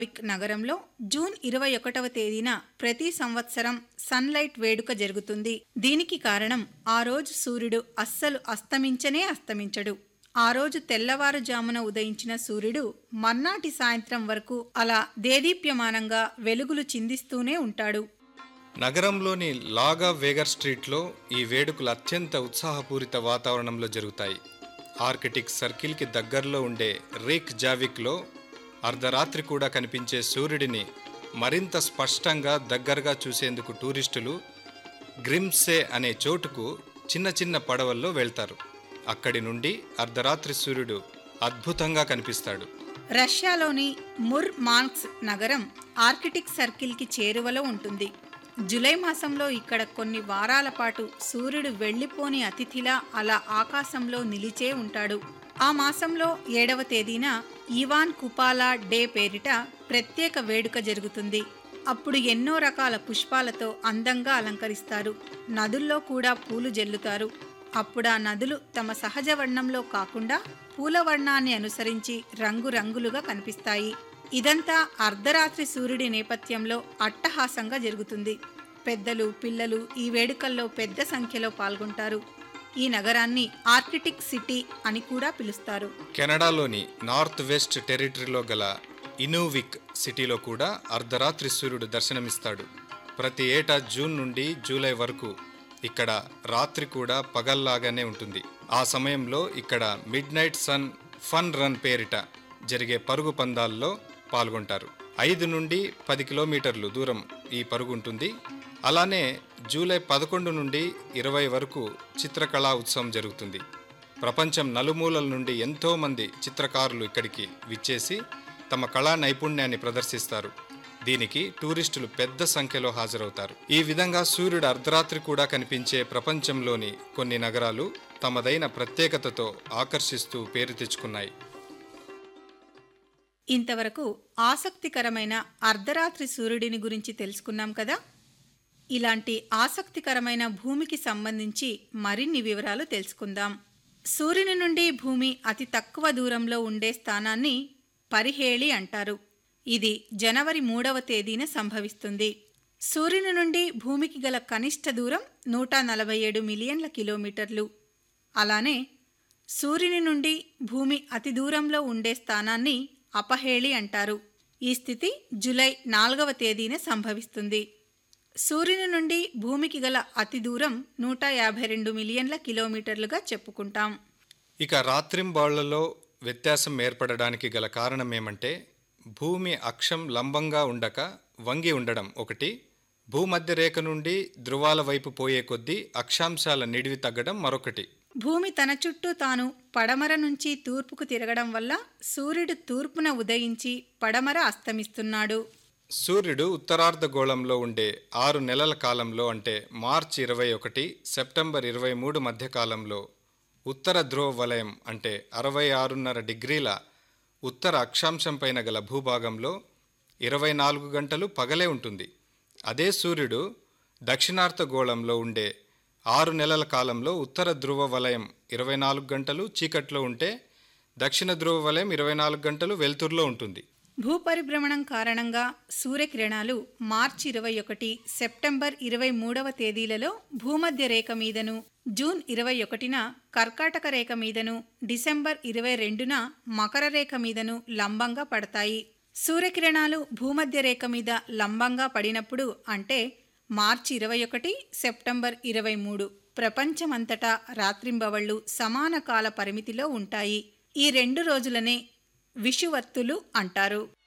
pick నగరంలో June ఇరవై ఒకటవ తేదీన ప్రతి సంవత్సరం సన్లైట్ వేడుక జరుగుతుంది దీనికి కారణం ఆ రోజు సూర్యుడు అస్సలు అస్తమించనే అస్తమించడు ఆ రోజు తెల్లవారుజామున ఉదయించిన సూర్యుడు మర్నాటి సాయంత్రం వరకు అలా దేదీప్యమానంగా వెలుగులు చిందిస్తూనే ఉంటాడు నగరంలోని లాగా వేగర్ స్ట్రీట్లో ఈ వేడుకలు అత్యంత ఉత్సాహపూరిత వాతావరణంలో జరుగుతాయి ఆర్కిటిక్ సర్కిల్కి దగ్గరలో ఉండే రేక్ జావిక్లో అర్ధరాత్రి కూడా కనిపించే సూర్యుడిని మరింత స్పష్టంగా దగ్గరగా చూసేందుకు టూరిస్టులు గ్రిమ్సే అనే చోటుకు చిన్న చిన్న పడవల్లో వెళ్తారు అక్కడి నుండి అర్ధరాత్రి సూర్యుడు అద్భుతంగా కనిపిస్తాడు రష్యాలోని ముర్ మాన్క్స్ నగరం ఆర్కిటిక్ సర్కిల్కి చేరువలో ఉంటుంది జూలై మాసంలో ఇక్కడ కొన్ని వారాల పాటు సూర్యుడు వెళ్ళిపోని అతిథిలా అలా ఆకాశంలో నిలిచే ఉంటాడు ఆ మాసంలో ఏడవ తేదీన ఇవాన్ కుపాలా డే పేరిట ప్రత్యేక వేడుక జరుగుతుంది అప్పుడు ఎన్నో రకాల పుష్పాలతో అందంగా అలంకరిస్తారు నదుల్లో కూడా పూలు జల్లుతారు అప్పుడా నదులు తమ సహజ వర్ణంలో కాకుండా పూల వర్ణాన్ని అనుసరించి రంగురంగులుగా కనిపిస్తాయి ఇదంతా అర్ధరాత్రి సూర్యుడి నేపథ్యంలో అట్టహాసంగా జరుగుతుంది పెద్దలు పిల్లలు ఈ వేడుకల్లో పెద్ద సంఖ్యలో పాల్గొంటారు ఈ నగరాన్ని ఆర్కిటిక్ సిటీ అని కూడా పిలుస్తారు కెనడాలోని నార్త్ వెస్ట్ టెరిటరీలో గల ఇనూవిక్ సిటీలో కూడా అర్ధరాత్రి సూర్యుడు దర్శనమిస్తాడు ప్రతి ఏటా జూన్ నుండి జూలై వరకు ఇక్కడ రాత్రి కూడా పగల్లాగానే ఉంటుంది ఆ సమయంలో ఇక్కడ midnight sun fun run పేరిట జరిగే పరుగు పందాల్లో పాల్గొంటారు ఐదు నుండి పది కిలోమీటర్లు దూరం ఈ పరుగు ఉంటుంది అలానే జూలై పదకొండు నుండి ఇరవై వరకు చిత్రకళా ఉత్సవం జరుగుతుంది ప్రపంచం నలుమూలల నుండి ఎంతో మంది చిత్రకారులు ఇక్కడికి విచ్చేసి తమ కళా నైపుణ్యాన్ని ప్రదర్శిస్తారు దీనికి టూరిస్టులు పెద్ద సంఖ్యలో హాజరవుతారు ఈ విధంగా సూర్యుడు అర్ధరాత్రి కూడా కనిపించే ప్రపంచంలోని కొన్ని నగరాలు తమదైన ప్రత్యేకతతో ఆకర్షిస్తూ పేరు తెచ్చుకున్నాయి ఇంతవరకు ఆసక్తికరమైన అర్ధరాత్రి సూర్యుడిని గురించి తెలుసుకున్నాం కదా ఇలాంటి ఆసక్తికరమైన భూమికి సంబంధించి మరిన్ని వివరాలు తెలుసుకుందాం సూర్యుని నుండి భూమి అతి తక్కువ దూరంలో ఉండే స్థానాన్ని పరిహేళి అంటారు ఇది జనవరి మూడవ తేదీన సంభవిస్తుంది సూర్యుని నుండి భూమికి గల కనిష్ట దూరం నూట నలభై ఏడు మిలియన్ల కిలోమీటర్లు అలానే సూర్యుని నుండి భూమి అతి దూరంలో ఉండే స్థానాన్ని అపహేళి అంటారు ఈ స్థితి జూలై నాలుగవ తేదీన సంభవిస్తుంది సూర్యుని నుండి భూమికి గల అతి దూరం నూట యాభై రెండు మిలియన్ల కిలోమీటర్లుగా చెప్పుకుంటాం ఇక రాత్రింబాళ్లలో వ్యత్యాసం ఏర్పడడానికి గల కారణం ఏమంటే భూమి అక్షం లంబంగా ఉండక వంగి ఉండడం ఒకటి భూమధ్య రేఖ నుండి ధృవాల వైపు పోయే కొద్దీ అక్షాంశాల నిడివి తగ్గడం మరొకటి భూమి తన చుట్టూ తాను పడమర నుంచి తూర్పుకు తిరగడం వల్ల సూర్యుడు తూర్పున ఉదయించి పడమర అస్తమిస్తున్నాడు సూర్యుడు ఉత్తరార్ధగోళంలో ఉండే ఆరు నెలల కాలంలో అంటే మార్చి ఇరవై ఒకటి సెప్టెంబర్ ఇరవై మూడు మధ్య కాలంలో ఉత్తర ధ్రువ వలయం అంటే అరవై ఆరున్నర డిగ్రీల ఉత్తర అక్షాంశం పైన గల భూభాగంలో ఇరవై నాలుగు గంటలు పగలే ఉంటుంది అదే సూర్యుడు దక్షిణార్ధగోళంలో ఉండే ఆరు నెలల కాలంలో ఉత్తర ధ్రువ వలయం ఇరవై నాలుగు గంటలు చీకట్లో ఉంటే దక్షిణ ధ్రువ వలయం ఇరవై నాలుగు గంటలు వెలుతురులో ఉంటుంది భూపరిభ్రమణం కారణంగా సూర్యకిరణాలు మార్చి ఇరవై ఒకటి సెప్టెంబర్ ఇరవై మూడవ తేదీలలో భూమధ్య రేఖ మీదను జూన్ ఇరవై ఒకటిన కర్కాటక రేఖ మీదను డిసెంబర్ ఇరవై రెండున మకర రేఖ మీదను లంబంగా పడతాయి సూర్యకిరణాలు భూమధ్య రేఖ మీద లంబంగా పడినప్పుడు అంటే మార్చి ఇరవై ఒకటి సెప్టెంబర్ ఇరవై మూడు ప్రపంచమంతటా రాత్రింబవళ్లు సమాన కాల పరిమితిలో ఉంటాయి ఈ రెండు రోజులనే విషువత్తులు అంటారు